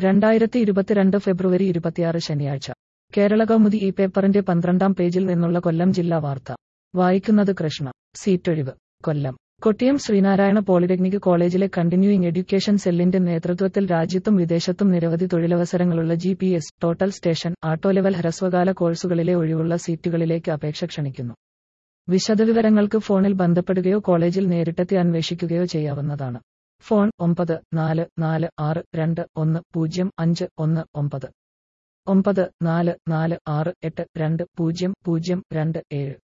രണ്ടായിരത്തി ഇരുപത്തിരണ്ട് ഫെബ്രുവരി ഇരുപത്തിയാറ് ശനിയാഴ്ച കേരള കൗമുദി ഈ പേപ്പറിന്റെ പന്ത്രണ്ടാം പേജിൽ നിന്നുള്ള കൊല്ലം ജില്ലാ വാർത്ത വായിക്കുന്നത് കൃഷ്ണ സീറ്റൊഴിവ് കൊല്ലം കൊട്ടിയം ശ്രീനാരായണ പോളിടെക്നിക് കോളേജിലെ കണ്ടിന്യൂയിങ് എഡ്യൂക്കേഷൻ സെല്ലിന്റെ നേതൃത്വത്തിൽ രാജ്യത്തും വിദേശത്തും നിരവധി തൊഴിലവസരങ്ങളുള്ള G P S total station auto level ഹ്രസ്വകാല കോഴ്സുകളിലെ ഒഴിവുള്ള സീറ്റുകളിലേക്ക് അപേക്ഷ ക്ഷണിക്കുന്നു വിശദവിവരങ്ങൾക്ക് ഫോണിൽ ബന്ധപ്പെടുകയോ കോളേജിൽ നേരിട്ടെത്തി അന്വേഷിക്കുകയോ ചെയ്യാവുന്നതാണ് ഫോൺ ഒമ്പത് നാല് നാല് ആറ് രണ്ട് ഒന്ന് പൂജ്യം അഞ്ച് ഒന്ന് ഒമ്പത് ഒമ്പത് നാല് നാല് ആറ് എട്ട് രണ്ട് പൂജ്യം പൂജ്യം രണ്ട് ഏഴ്